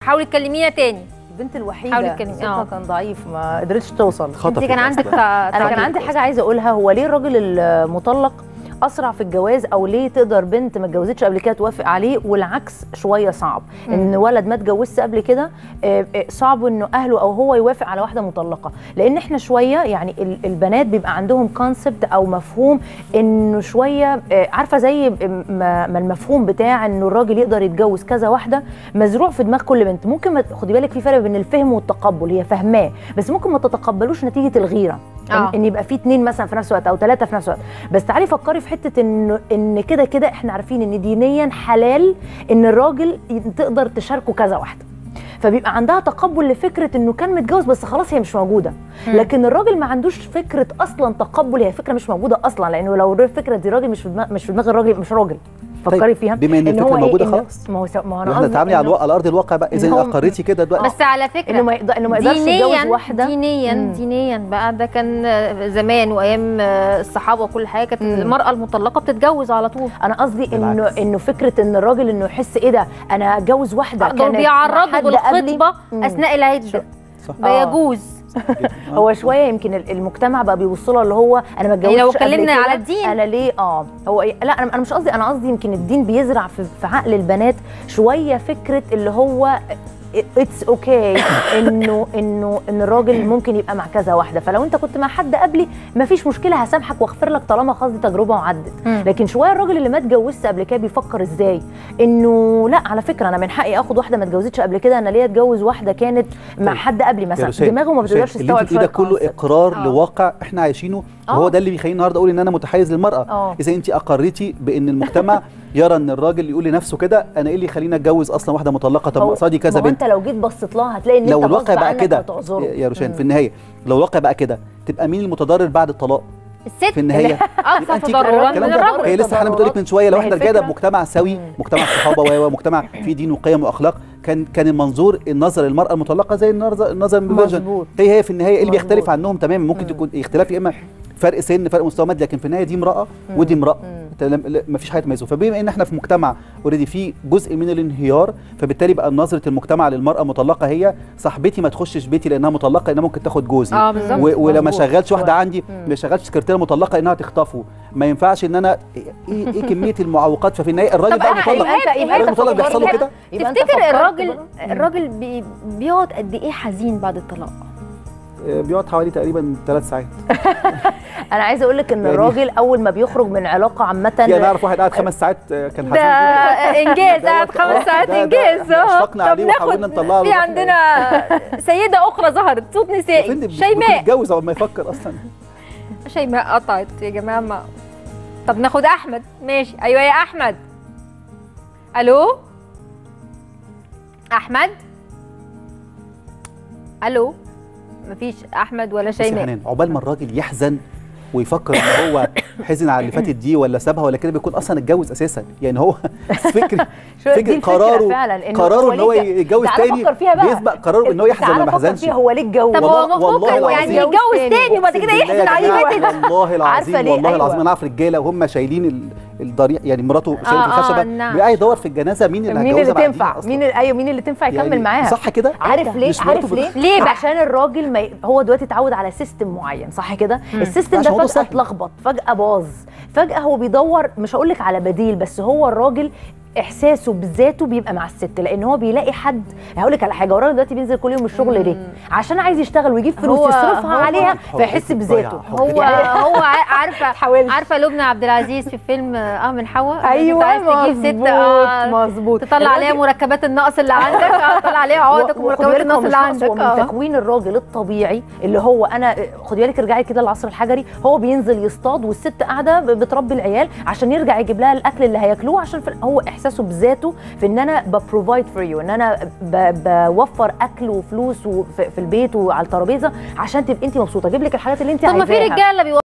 حاولي تكلمينا تاني البنت حاولي الوحيده تكلمي- صوتها آه. كان ضعيف ما قدرتش توصل خطفت انت كان عندك أصلاً. تع- انا كان تعليق. عندي حاجه عايزه اقولها هو ليه الراجل المطلق اسرع في الجواز او ليه تقدر بنت ما اتجوزتش قبل كده توافق عليه والعكس شويه صعب مم. ان ولد ما اتجوزش قبل كده آه، آه، صعب انه اهله او هو يوافق على واحده مطلقه لان احنا شويه يعني ال- البنات بيبقى عندهم كونسبت او مفهوم انه شويه آه، عارفه زي ما ما المفهوم بتاع انه الراجل يقدر يتجوز كذا واحده مزروع في دماغ كل بنت ممكن ما خدي بالك في فرق بين الفهم والتقبل هي فاهماه بس ممكن ما تتقبلوش نتيجه الغيره آه. ان يبقى في اتنين مثلا في نفس الوقت او ثلاثه في نفس الوقت بس تعالي فكري في حته انه ان كده كده احنا عارفين ان دينيا حلال ان الراجل ي- تقدر تشاركه كذا واحده فبيبقى عندها تقبل لفكره انه كان متجوز بس خلاص هي مش موجوده مم. لكن الراجل ما عندوش فكره اصلا تقبل هي فكره مش موجوده اصلا لانه لو الفكره دي راجل مش في دماغ مش في دماغ الراجل يبقى مش راجل فكري طيب، فيها بما ان إن هو الفكره إيه؟ موجوده إنه- خلاص ما هو ما هو انا واحنا قصدي تعاملي على إنه- الواقع على ارض الواقع بقى اذا إن هو- اقريتي كده دلوقتي بس على فكره انه ما يقدر انه ما يقدرش دينيا يتجوز واحده دينيا مم. دينيا بقى ده كان زمان وايام الصحابه وكل حاجه كانت مم. المراه المطلقه بتتجوز على طول انا قصدي انه بالعكس. انه فكره ان الراجل انه يحس ايه ده انا اتجوز واحده دول كانت مع بيعرضوا حد قبلي. بالخطبه مم. اثناء العده صح ده آه. يجوز هو شويه يمكن ال- المجتمع بقى بيبص له اللي هو انا ما اتجوزتش لو قبل اتكلمنا كده، على الدين. انا ليه اه هو إيه؟ لا انا أنا مش قصدي انا قصدي يمكن الدين بيزرع في, في عقل البنات شويه فكره اللي هو اتس اوكي okay انه انه ان الراجل ممكن يبقى مع كذا واحده فلو انت كنت مع حد قبلي مفيش مشكله هسامحك واغفر لك طالما خلاص دي تجربه وعدت مم. لكن شويه الراجل اللي ما اتجوزش قبل كده بيفكر ازاي انه لا على فكره انا من حقي اخد واحده ما اتجوزتش قبل كده انا ليه اتجوز واحده كانت مع طيب. حد قبلي يا مثلا رشاد، دماغه ما رشاد، بتقدرش اللي تستوعب انت بتقولي ده شوية كله concept. اقرار آه. لواقع احنا عايشينه آه. وهو ده اللي بيخليني النهارده اقول ان انا متحيز للمراه اه اذا انت اقريتي بان المجتمع يرى ان الراجل يقول لنفسه كده انا ايه اللي يخليني اتجوز اصلا واحده مطلقه طب هو- ما قصادي كذا ما هو بنت انت لو جيت بصيت لها هتلاقي ان لو انت الواقع غصب بقى عنك كده هتعذره. يا رشاد مم. في النهايه لو الواقع بقى كده تبقى مين المتضرر بعد الطلاق الست في النهايه اكثر يبقى انت تضررا من الكلام ده الرجل هي لسه حنا بتقول لك من شويه لو ما هي احنا رجاله الفكرة- بمجتمع سوي مم. مجتمع الصحابه و- ومجتمع فيه دين وقيم واخلاق كان كان المنظور النظر للمراه المطلقه زي النظر النظر من الفيرجن مظبوط هي هي في النهايه ايه اللي مظبوط. بيختلف عنهم تماما ممكن مم. تكون اختلاف يا اما فرق سن فرق مستوى مادي لكن في النهايه دي امراه مم. ودي امراه مم. ما فيش حاجه تميزه فبما ان احنا في مجتمع اوريدي فيه جزء من الانهيار فبالتالي بقى نظره المجتمع للمراه المطلقه هي صاحبتي ما تخشش بيتي لانها مطلقه لانها ممكن تاخد جوزي اه بالظبط و- ولما مظبوط. شغلش واحده شوية. عندي مم. ما شغلش سكرتيره مطلقه انها تخطفه ما ينفعش ان انا ايه, إيه كميه المعوقات ففي النهايه الراجل طب بقى أنا- مطلق يبقى انت يبقى الراجل انت المطلق بيحصل له فكرت- كده يبقى انت تفتكر فكرت الراجل بقى- الراجل بي بيقعد قد ايه حزين بعد الطلاق آه، بيقعد حوالي تقريبا ثلاث ساعات انا عايزه اقول لك ان يعني- الراجل اول ما بيخرج من علاقه عامه يعني انا اعرف واحد قاعد خمس ساعات آه، كان ده حزين جدا انجاز ده قعد وقت- خمس آه، ساعات ده- ده انجاز إحنا اه أشفقنا عليه وحاولنا نطلعه في له. عندنا سيده اخرى ظهرت صوت نسائي فين شيماء بيتجوز اول ما يفكر اصلا شيماء قطعت يا جماعه ما طب ناخد احمد ماشي ايوه يا احمد الو احمد الو مفيش احمد ولا بصي يا شيماء حنان عقبال ما الراجل يحزن ويفكر ان هو حزن على اللي فاتت دي ولا سابها ولا كده بيكون اصلا اتجوز اساسا يعني هو فكر شو- دي فكر الفكرة قراره فعلا إنه قراره ان هو ليه ج- يتجوز تعالى تاني فكر فيها بقى. بيسبق قراره ان هو يحزن ولا تعالى ما فكر يحزنش فيها هو ليه اتجوز طب هو والله- المفروض والله كان يعني العظيم. يتجوز تاني وبعد أقسم كده بالله يحزن يا على اللي جماعة، فاتت والله العظيم عارفة ليه؟ والله أيوة. العظيم انا اعرف رجاله وهم شايلين ال- الضريح يعني مراته شايله آه، في الخشبه آه، نعم. بيبقى يدور في الجنازه مين اللي مين اللي هتجوزها بعدين تنفع أصلاً. مين اللي- ايوه مين اللي تنفع يكمل يعني معاها صح كده عارف ليه مش مراته عارف ليه بت- ليه بقى؟ عشان الراجل ما ي... هو دلوقتي اتعود على سيستم معين صح كده مم. السيستم عشان ده موضوع فجاه سهل. اتلخبط فجاه باظ فجاه هو بيدور مش هقول لك على بديل بس هو الراجل احساسه بذاته بيبقى مع الست لان هو بيلاقي حد هقول لك على حاجه هو الراجل دلوقتي بينزل كل يوم الشغل ليه عشان عايز يشتغل ويجيب فلوس هو- يصرفها هو- عليها حب فيحس الضياع، بذاته حب هو الضياع. هو ع- عارفه تحاولش. عارفه لبنى عبد العزيز في فيلم اه من حواء ايوه عايز تجيب ست مظبوط اه مظبوط تطلع عليها الراجل- مركبات النقص اللي عندك اه تطلع عليها عقدك و- وخدي ومركبات بالك هو النقص مش اللي ناقص، هو عندك من اه تكوين الراجل الطبيعي اللي هو انا خدي بالك ارجعي كده للعصر الحجري هو بينزل يصطاد والست قاعده ب- بتربي العيال عشان يرجع يجيب لها الاكل اللي هياكلوه عشان في هو احساسه بذاته في ان انا ببروفايد فور يو ان انا ب- بوفر اكل وفلوس وفي في البيت وعلى الترابيزه عشان تبقي انت مبسوطه اجيب لك الحاجات اللي انت طب ما في عايزاها رجاله